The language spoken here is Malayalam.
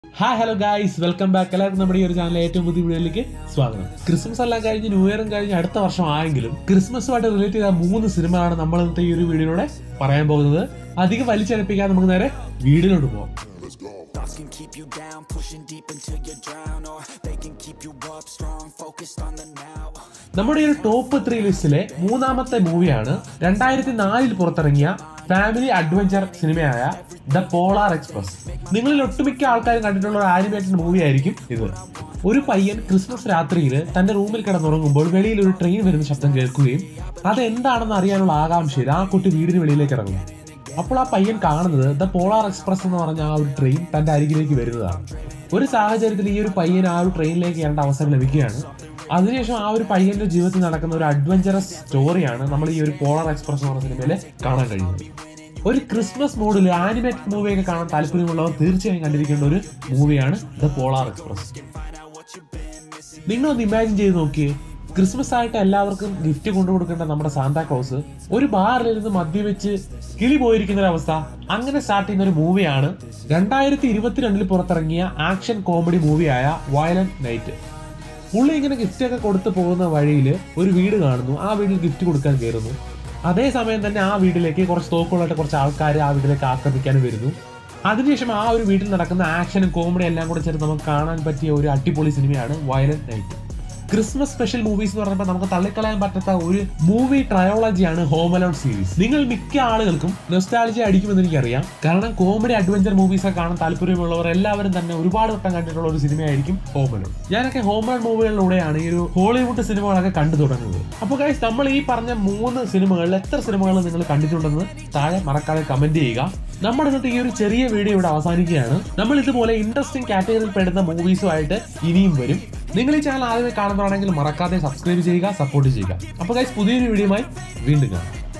Hi hello guys welcome back എല്ലാവർക്കും നമ്മുടെ ഈ ഒരു ചാനലിലെ ഏറ്റവും പുതിയ വീഡിയോയിലേക്ക് സ്വാഗതം ക്രിസ്മസ് എല്ലാം കഴിഞ്ഞ് ന്യൂ ഇയറും കഴിഞ്ഞ് അടുത്ത വർഷം ആയെങ്കിലും ക്രിസ്മസുമായിട്ട് റിലേറ്റ് ചെയ്ത മൂന്ന് സിനിമകളാണ് നമ്മൾ ഇന്നത്തെ ഈ ഒരു വീഡിയോയിലൂടെ പറയാൻ പോകുന്നത് അധികം വലിച്ചടുപ്പിക്കാതെ നമുക്ക് നേരെ വീഡിയോയിലോട്ട് പോകാം Thoughts can keep you down, pushing deep until you drown, or they can keep you up strong, focused on the now. നമ്മുടെ ഈ ഒരു ടോപ്പ് ത്രീ ലിസ്റ്റിലെ മൂന്നാമത്തെ മൂവിയാണ് രണ്ടായിരത്തി നാലിൽ പുറത്തിറങ്ങിയ ഫാമിലി അഡ്വഞ്ചർ സിനിമയായ ദ പോളാർ എക്സ്പ്രസ് നിങ്ങളിൽ ഒട്ടുമിക്ക ആൾക്കാരും കണ്ടിട്ടുള്ള ഒരു ആനിമേറ്റഡ് മൂവി ആയിരിക്കും ഇത് ഒരു പയ്യൻ ക്രിസ്മസ് രാത്രിയിൽ തന്റെ റൂമിൽ കിടന്നുറങ്ങുമ്പോൾ വെളിയിൽ ഒരു ട്രെയിൻ വരുന്ന ശബ്ദം കേൾക്കുകയും അത് എന്താണെന്ന് അറിയാനുള്ള ആകാംക്ഷയിൽ ആ കുട്ടി വീടിന് വെളിയിലേക്ക് ഇറങ്ങും അപ്പോൾ ആ പയ്യൻ കാണുന്നത് ദ പോളാർ എക്സ്പ്രസ് എന്ന് പറഞ്ഞ ആ ഒരു ട്രെയിൻ തന്റെ അരികിലേക്ക് വരുന്നതാണ് ഒരു സാഹചര്യത്തിൽ ഈ ഒരു പയ്യൻ ആ ഒരു ട്രെയിനിലേക്ക് കയറേണ്ട അവസരം ലഭിക്കുകയാണ് അതിനുശേഷം ആ ഒരു പയ്യന്റെ ജീവിതത്തിൽ നടക്കുന്ന ഒരു അഡ്വഞ്ചറസ് സ്റ്റോറിയാണ് നമ്മൾ ഈ ഒരു പോളാർ എക്സ്പ്രസ് എന്ന് പറഞ്ഞ സിനിമയിൽ കാണാൻ കഴിയുന്നത് ഒരു ക്രിസ്മസ് മൂഡിൽ ആനിമേറ്റഡ് മൂവിയൊക്കെ കാണാൻ താല്പര്യമുള്ളവർ തീർച്ചയായും കണ്ടിരിക്കേണ്ട ഒരു മൂവിയാണ് ദ പോളാർ എക്സ്പ്രസ് നിങ്ങളൊന്ന് ഇമാജിൻ ചെയ്ത് നോക്കിയേ ക്രിസ്മസ് ആയിട്ട് എല്ലാവർക്കും ഗിഫ്റ്റ് കൊണ്ടു കൊടുക്കേണ്ട നമ്മുടെ സാന്താ ക്ലോസ് ഒരു ബാറിലിരുന്ന് മദ്യവെച്ച് കിളി പോയിരിക്കുന്ന ഒരു അവസ്ഥ അങ്ങനെ സ്റ്റാർട്ട് ചെയ്യുന്ന ഒരു മൂവിയാണ് രണ്ടായിരത്തി ഇരുപത്തിരണ്ടിൽ പുറത്തിറങ്ങിയ ആക്ഷൻ കോമഡി മൂവിയായ വയലന്റ് നൈറ്റ് പുള്ളി ഇങ്ങനെ ഗിഫ്റ്റ് ഒക്കെ കൊടുത്തു പോകുന്ന വഴിയിൽ ഒരു വീട് കാണുന്നു ആ വീട്ടിൽ ഗിഫ്റ്റ് കൊടുക്കാൻ കയറുന്നു അതേസമയം തന്നെ ആ വീട്ടിലേക്ക് കുറച്ച് തോക്കുകളായിട്ട് കുറച്ച് ആൾക്കാർ ആ വീട്ടിലേക്ക് ആക്രമിക്കാൻ വരുന്നു അതിനുശേഷം ആ ഒരു വീട്ടിൽ നടക്കുന്ന ആക്ഷനും കോമഡി എല്ലാം കൂടെ ചേർത്ത് നമുക്ക് കാണാൻ പറ്റിയ ഒരു അടിപൊളി സിനിമയാണ് violent night Christmas special movies എന്ന് പറയുമ്പോൾ നമുക്ക് തള്ളിക്കളയാൻ പറ്റാത്ത ഒരു മൂവി ട്രയോളജിയാണ് ഹോം അലോൺ സീരീസ് നിങ്ങൾ മിക്ക ആളുകൾക്കും നൊസ്റ്റാളജി അടിക്കുമെന്ന് എനിക്കറിയാം കാരണം കോമഡി അഡ്വഞ്ചർ മൂവീസ് ഒക്കെ കാണാൻ താല്പര്യമുള്ളവർ എല്ലാവരും തന്നെ ഒരുപാട് വട്ടം കണ്ടിട്ടുള്ള ഒരു സിനിമയായിരിക്കും ഹോം അലോൺ ഞാനൊക്കെ ഹോം അലോൺ മൂവികളിലൂടെയാണ് ഈ ഒരു ഹോളിവുഡ് സിനിമകളൊക്കെ കണ്ടു തുടങ്ങുന്നത് അപ്പോൾ ഗൈസ് നമ്മൾ ഈ പറഞ്ഞ മൂന്ന് സിനിമകളിൽ എത്ര സിനിമകൾ നിങ്ങൾ കണ്ടിട്ടുണ്ടെന്ന് താഴെ മറക്കാതെ കമന്റ് ചെയ്യുക നമ്മുടെ ഇന്നത്തെ ഈ ഒരു ചെറിയ വീഡിയോ ഇവിടെ അവസാനിക്കുകയാണ് നമ്മൾ ഇതുപോലെ ഇൻട്രസ്റ്റിംഗ് കാറ്റഗറിയിൽ പെടുന്ന മൂവീസുമായിട്ട് ഇനിയും വരും നിങ്ങൾ ഈ ചാനൽ ആദ്യമേ കാണുന്നതാണെങ്കിൽ മറക്കാതെ സബ്സ്ക്രൈബ് ചെയ്യുക സപ്പോർട്ട് ചെയ്യുക അപ്പോൾ ഗൈസ് പുതിയൊരു വീഡിയോയുമായി വീണ്ടും കാണാം